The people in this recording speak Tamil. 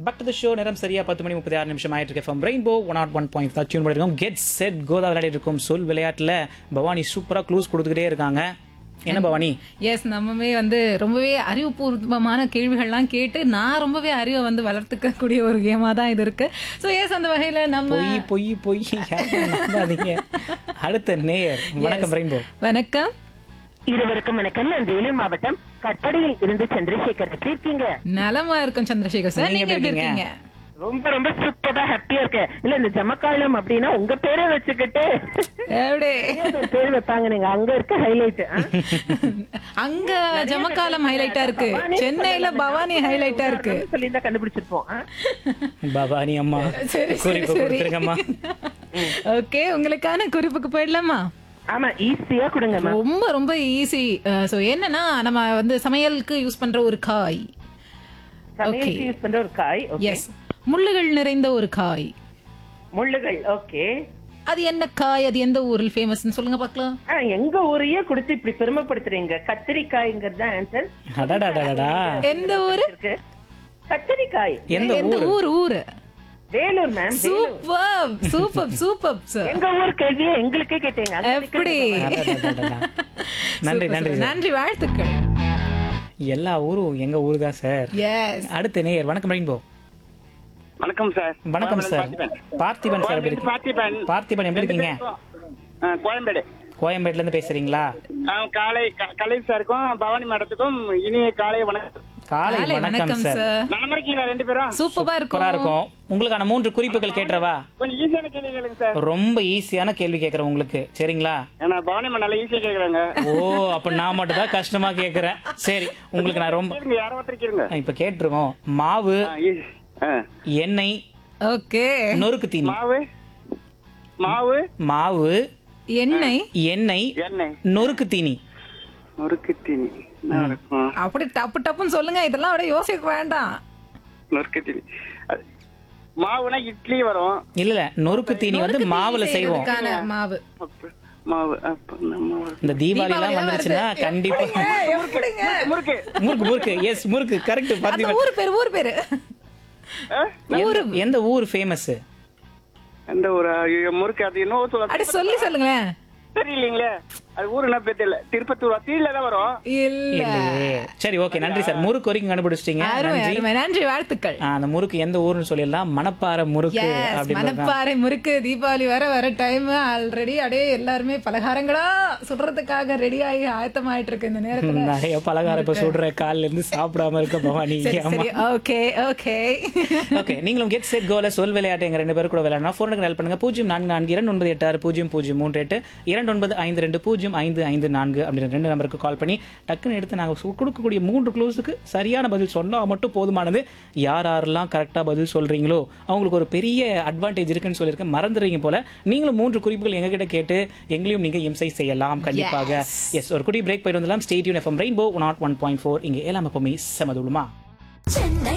பேக் டு த ஷோ நேரம் சரியா பத்து மணி முப்பத்தி ஆறு நிமிஷம் ஆயிட்டு இருக்கு from rainbow one nought one point தான் டியூன் பண்ணிருக்கோம் கெட் செட் கோதா விளையாடி இருக்கும் சொல் விளையாட்டுல பவானி சூப்பரா க்ளூஸ் கொடுத்துக்கிட்டே இருக்காங்க என்ன பவானி எஸ் நம்மவே வந்து ரொம்பவே அறிவுபூர்வமான கேள்விகள்லாம் கேட்டு நான் ரொம்பவே அறிவை வந்து வளர்த்துக்கக்கூடிய ஒரு கேமா தான் இது இருக்கு ஸோ எஸ் அந்த வகையில நம்ம பொய் பொய் பொய் யாரும் நம்பாதீங்க அடுத்த நேயர் வணக்கம் ரெயின்போ வணக்கம் இருவருக்கும் வணக்கம் நான் வேலூர் மாவட்டம் கட்டடையில் இருந்து சந்திரசேகர் எப்படி இருக்கீங்க நலமா இருக்கும் சந்திரசேகர் சார் நீங்க நீங்க எப்படி எப்படி இருக்கீங்க ரொம்ப ரொம்ப சூப்பரா ஹாப்பியா இருக்கேன் இல்ல இந்த ஜமக்காலம் அப்படின்னா உங்க பேரை வச்சுக்கிட்டு எப்படி ஒரு பேர் வைப்பாங்க நீங்க அங்க இருக்க ஹைலைட் அங்க ஜமக்காலம் ஹைலைட்டா இருக்கு சென்னையில பவானி ஹைலைட்டா இருக்கு சொல்லி தான் கண்டுபிடிச்சிருப்போம் ஆ? பவானி அம்மா சரி சரி குறிப்பு சரி கொடுத்துருங்கம்மா ஓகே உங்களுக்கான குறிப்புக்கு போயிடலாமா ஆமா ஈஸியா கொடுங்கம்மா ரொம்ப ரொம்ப ஈஸி ஸோ என்னன்னா நம்ம வந்து சமையலுக்கு யூஸ் பண்ற ஒரு காய் சமையலுக்கு யூஸ் பண்ற ஒரு காய் ஓகே எஸ் முள்ளுகள் நிறைந்த ஒரு காய் முள்ளுகள் ஓகே அது என்ன காய் அது எந்த ஊரில் ஃபேமஸ்னு சொல்லுங்க பார்க்கலாம் ஆ, எங்க ஊரையே கொடுத்து இப்படி பெருமைப்படுத்துறீங்க கத்திரிக்காய்ங்கிறது தான் ஆன்சர் அடடாடடா எந்த ஊரு இருக்கு கத்திரிக்காய் எந்த எந்த ஊர் ஊர் ஊரு Vellore ma'am super super super sir எங்க ஊர் கேள்வியே எங்களுக்கே கேட்டீங்க அங்க எப்படி அடடடடடா. நன்றி Super, நன்றி super. நன்றி வாழ்த்துக்கள் எல்லா ஊரும் எங்க ஊர் தான் சார் எஸ் அடுத்த நேயர் வணக்கம் ரெயின்போ வணக்கம் சார் வணக்கம் சார் பார்த்திபன் சார் எப்படி கோயம்பேடு பார்த்திபன் இருக்கீங்க பார்த்திபன் எப்படி இருக்கீங்க ஆ, கோயம்பேடு கோயம்பேட்ல இருந்து பேசுறீங்களா ஆ, காலை க- கலை சாருக்கும் பவானி மேடத்துக்கும் இனிய காலை வணக்கம் காலை காலை வணக்கம் வணக்கம் சார் சார் நலமா இருக்கீங்களா ரெண்டு பேரும் சூப்பரா சூப்பரா இருக்கும் இருக்கும் உங்களுக்கான மூன்று குறிப்புகள் கேட்டுறவா கொஞ்சம் ஈஸியான கேள்வி கேளுங்க சார் ரொம்ப ஈஸியான கேள்வி கேட்கறேன் உங்களுக்கு சரிங்களா ஏன்னா பவானி மேம் நல்லா ஈஸியா கேக்குறாங்க ஓ அப்ப நான் மட்டும் தான் கஷ்டமா கேக்குறேன் சரி உங்களுக்கு நான் ரொம்ப கேளுங்க யாரோ ஒருத்தர் கேளுங்க இப்ப கேட்டிருக்கோம் மாவு ஆ, ஈ- ஆ. எண்ணெய் ஓகே நொறுக்கு தீனி மாவு மாவு மாவு எண்ணெய் எண்ணெய் எண்ணெய் நொறுக்கு தீனி நொறுக்கு தீனி என்ன இருக்கும் அப்படி டப்பு டப்புன்னு சொல்லுங்க இதெல்லாம் விட யோசிக்க வேண்டாம் நொறுக்கு தீனி அது- மாவுனா இட்லி வரும் இல்ல இல்ல நொறுக்கு தீனி வந்து நொறுக்கு மாவுல தீனி செய்வோம் செய்யறதுக்கான மாவு அப்ப- மாவு அப்ப நம்ம இந்த தீபாவளி எல்லாம் தீபாவளி வந்துருச்சுன்னா வருது. கண்டிப்பா எப்படிங்க முறுக்கு முறுக்கு முறுக்கு எஸ் முறுக்கு கரெக்ட் அந்த பாத்தீங்க ஊர் பேரு ஊர் பேரு ஆ? எந்த- எந்த ஊர் ஃபேமஸ் எந்த ஒரு ஐயோ, முறுக்கு அது இன்னும் சொல்ல அடி சொல்லி சொல்லுங்களேன் தெரியலீங்களே அது ஊரு என்ன பேர் தெரியல திருப்பத்தூர் தீல தான் வரும் இல்ல இல்லையே சரி ஓகே நன்றி சார் முறுக்கு வரைக்கும் கண்டுபிடிச்சிட்டீங்க அருமை நன்றி அருமை நன்றி வாழ்த்துக்கள் ஆ, அந்த முறுக்கு எந்த ஊர்னு சொல்லிடலாம் மணப்பாறை முறுக்கு Yes, அப்படின்னு மணப்பாறை முறுக்கு தீபாவளி வர வர டைம் ஆல்ரெடி அப்படியே எல்லாருமே பலகாரங்களா சொல்றதுக்காக ரெடி ஆகி ஆயத்தமாயிட்டு இருக்கு இந்த நேரத்துல நிறைய பலகாரம் இப்ப சுடுற கால்ல இருந்து சாப்பிடாம இருக்க பவானி சரி ஆமா சரி ஓகே ஓகே ஓகே நீங்களும் கெட் செட் கோல சொல் விளையாட்டு எங்க ரெண்டு பேரும் கூட விளையாடணும் ஃபோனுக்கு ஹெல்ப் பண்ணுங்க பூஜ்ஜியம் நான்கு நான்கு இரண்டு ஒன்பது எட்டு ஆறு பூஜ்ஜியம் பூஜ்ஜியம் மூன்று எட்டு இரண்டு ஒன்பது ஐந்து ரெண்டு பூஜ்ஜியம் ஐந்து ஐந்து நான்கு அப்படின்ற ரெண்டு நம்பருக்கு கால் பண்ணி டக்குன்னு எடுத்து நாங்கள் சு- கொடுக்கக்கூடிய மூன்று க்ளோஸுக்கு சரியான பதில் சொன்னா மட்டும் போதுமானது யார் யாரெல்லாம் கரெக்டாக பதில் சொல்றீங்களோ அவங்களுக்கு ஒரு பெரிய அட்வான்டேஜ் இருக்குன்னு சொல்லியிருக்கேன் மறந்துடுறீங்க போல நீங்களும் மூன்று குறிப்புகள் எங்ககிட்ட கேட்டு எங்களையும் நீங்க இம்சை செய்யலாம் கண்டிப்பாக எஸ் ஒரு குடி பிரேக் போயிட்டு வந்துடலாம் stay tune FM rainbow nought one point four இங்கே எல்லாம் எப்பவுமே செமதுமா சென்னை